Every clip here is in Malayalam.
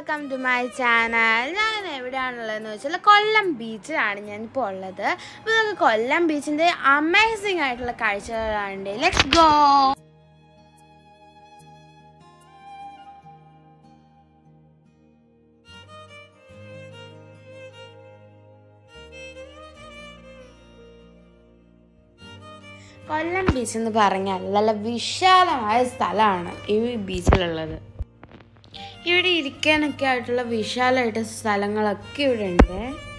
വെൽക്കം ടു മൈ ചാനൽ ഞാൻ എവിടെയാണുള്ളതെന്ന് വെച്ചാൽ കൊല്ലം ബീച്ചിലാണ് ഞാൻ ഇപ്പോൾ ഉള്ളത് അപ്പോൾ നമുക്ക് കൊല്ലം ബീച്ചിൻ്റെ അമേസിംഗ് ആയിട്ടുള്ള കാഴ്ചകളാണ് ലെറ്റ്സ് ഗോ കൊല്ലം ബീച്ച് എന്ന് പറഞ്ഞാൽ നല്ല വിശാലമായ സ്ഥലമാണ് ഈ ബീച്ചിലുള്ളത് ഇവിടെ ഇരിക്കാനൊക്കെ ആയിട്ടുള്ള വിശാലമായിട്ട് സ്ഥലങ്ങളൊക്കെ ഇവിടെ ഉണ്ട്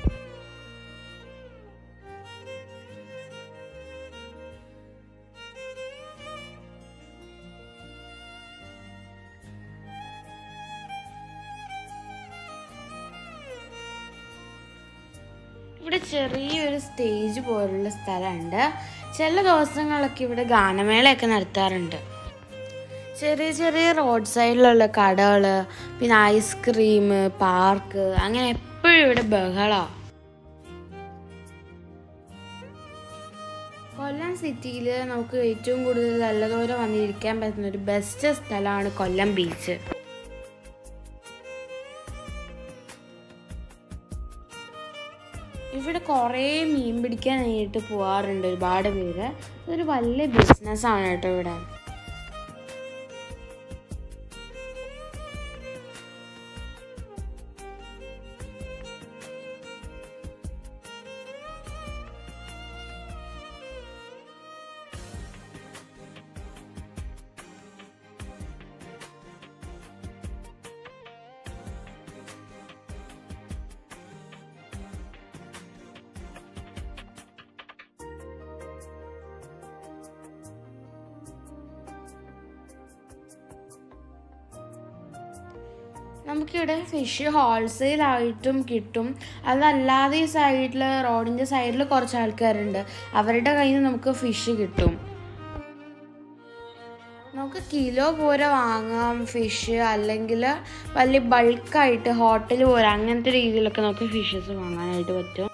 ഇവിടെ ചെറിയൊരു സ്റ്റേജ് പോലുള്ള സ്ഥലമുണ്ട് ചില ദിവസങ്ങളിലൊക്കെ ഇവിടെ ഗാനമേളയൊക്കെ നടത്താറുണ്ട് ചെറിയ ചെറിയ റോഡ് സൈഡിലുള്ള കടകൾ പിന്നെ ഐസ്ക്രീം പാർക്ക് അങ്ങനെ എപ്പോഴും ഇവിടെ ബഹളമാണ് കൊല്ലം സിറ്റിയിൽ നമുക്ക് ഏറ്റവും കൂടുതൽ നല്ലതുപോലെ വന്നിരിക്കാൻ പറ്റുന്ന ഒരു ബെസ്റ്റ് സ്ഥലമാണ് കൊല്ലം ബീച്ച് ഇവിടെ കുറേ മീൻ പിടിക്കാനായിട്ട് പോകാറുണ്ട് ഒരുപാട് പേര് ഇതൊരു വലിയ ബിസിനസ്സാണ് കേട്ടോ ഇവിടെ നമുക്കിവിടെ ഫിഷ് ഹോൾസെയിൽ ആയിട്ടും കിട്ടും അതല്ലാതെ ഈ സൈഡിൽ റോഡിൻ്റെ സൈഡിൽ കുറച്ച് ആൾക്കാരുണ്ട് അവരുടെ കയ്യിൽ നിന്ന് നമുക്ക് ഫിഷ് കിട്ടും നമുക്ക് കിലോ പോലെ വാങ്ങാം ഫിഷ് അല്ലെങ്കിൽ വലിയ ബൾക്കായിട്ട് ഹോട്ടൽ പോലെ അങ്ങനത്തെ രീതിയിലൊക്കെ നമുക്ക് ഫിഷസ് വാങ്ങാനായിട്ട് പറ്റും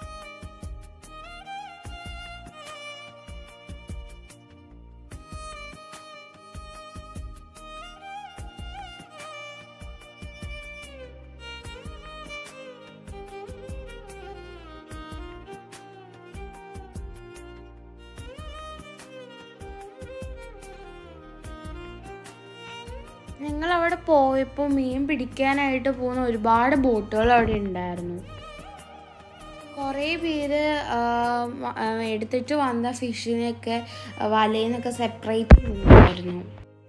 ഞങ്ങൾ അവിടെ പോയപ്പോൾ മീൻ പിടിക്കാനായിട്ട് പോകുന്ന ഒരുപാട് ബോട്ടുകൾ അവിടെ ഉണ്ടായിരുന്നു കുറേ പേര് ആ, വ- ആ, എടുത്തിട്ട് വന്ന ഫിഷിനെയൊക്കെ വലയിൽ നിന്നൊക്കെ സെപ്പറേറ്റ് ചെയ്യുന്നുണ്ടായിരുന്നു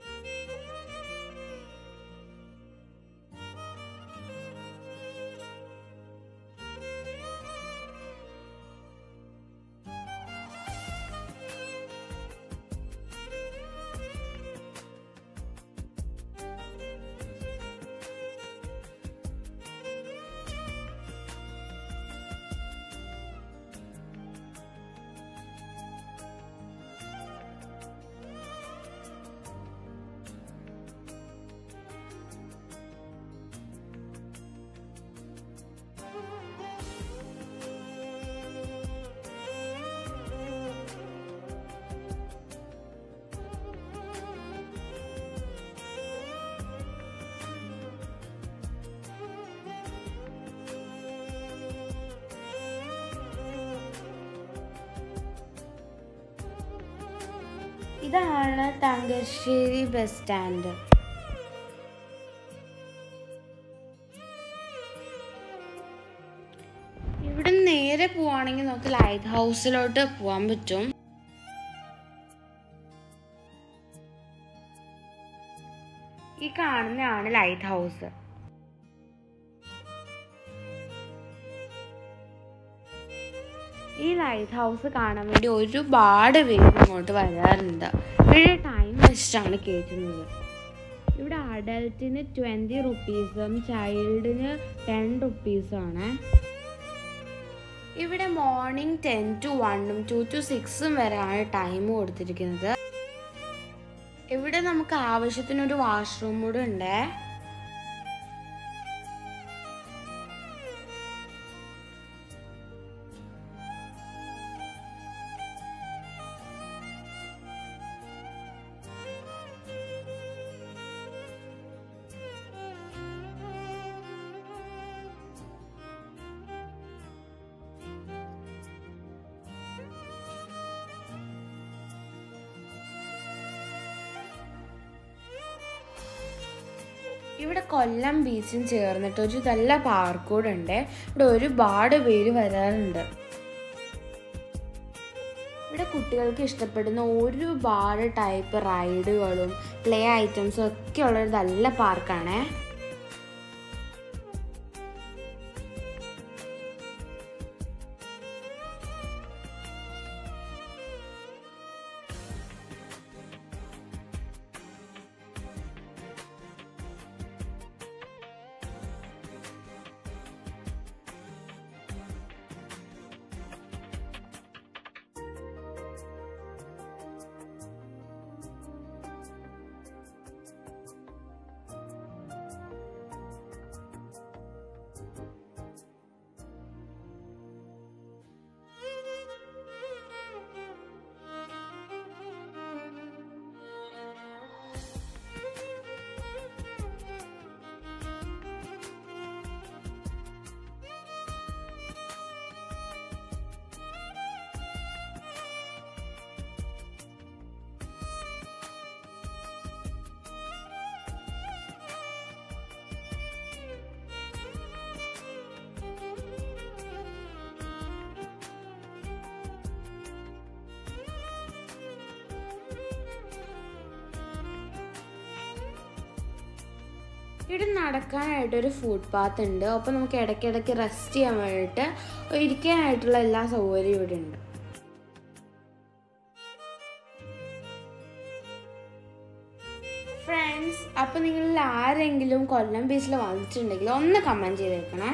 ഇതാണ് തങ്കശ്ശേരി ബസ് സ്റ്റാൻഡ് ഇവിടെ നേരെ പോവാണെങ്കിൽ നമുക്ക് ലൈറ്റ് ഹൗസിലോട്ട് പോകാൻ പറ്റും ഈ കാണുന്നതാണ് ലൈറ്റ് ഹൗസ് ഈ ലൈറ്റ് ഹൗസ് കാണാൻ വേണ്ടി ഒരുപാട് പേര് ഇങ്ങോട്ട് വരാറുണ്ട് ഇവിടെ ടൈം വെച്ചിട്ടാണ് കയറ്റുന്നത് ഇവിടെ അഡൽട്ടിന് ട്വൻറ്റി റുപ്പീസും ചൈൽഡിന് ടെൻ റുപ്പീസുമാണ് ഇവിടെ മോർണിംഗ് ടെൻ ടു വണ്ണും ടു ടു സിക്സും വരെയാണ് ടൈം കൊടുത്തിരിക്കുന്നത് ഇവിടെ നമുക്ക് ആവശ്യത്തിനൊരു വാഷ്റൂം കൂടെ ഉണ്ടേ ഇവിടെ കൊല്ലം ബീച്ചും ചേർന്നിട്ട് ഒരു നല്ല പാർക്ക് കൂടെ ഉണ്ട് ഇവിടെ ഒരുപാട് പേര് വരാറുണ്ട് ഇവിടെ കുട്ടികൾക്ക് ഇഷ്ടപ്പെടുന്ന ഒരുപാട് ടൈപ്പ് റൈഡുകളും പ്ലേ ഐറ്റംസും ഒക്കെ ഉള്ള ഒരു നല്ല പാർക്കാണേ ഇവിടെ നടക്കാനായിട്ട് ഒരു ഫുഡ് പാത്ത് ഉണ്ട് അപ്പോൾ നമുക്ക് ഇടയ്ക്കിടയ്ക്ക് റെസ്റ്റ് ചെയ്യാൻ വേണ്ടിയിട്ട് ഇരിക്കാനായിട്ടുള്ള എല്ലാ സൗകര്യവും ഇവിടെ ഉണ്ട് ഫ്രണ്ട്സ് അപ്പോൾ നിങ്ങളിൽ ആരെങ്കിലും കൊല്ലം ബീച്ചിൽ വന്നിട്ടുണ്ടെങ്കിൽ ഒന്ന് കമൻറ്റ് ചെയ്തേക്കണേ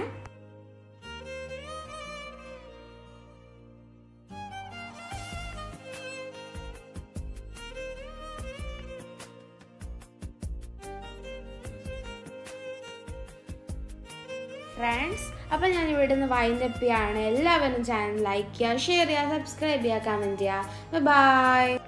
ഫ്രണ്ട്സ് അപ്പോൾ ഞാൻ ഇവിടെ നിന്ന് വൈൻഡപ്പ് ചെയ്യാണ് എല്ലാവരും ചാനൽ ലൈക്ക് ചെയ്യുക ഷെയർ ചെയ്യുക സബ്സ്ക്രൈബ് ചെയ്യുക കമൻറ്റ് ചെയ്യുക ബൈ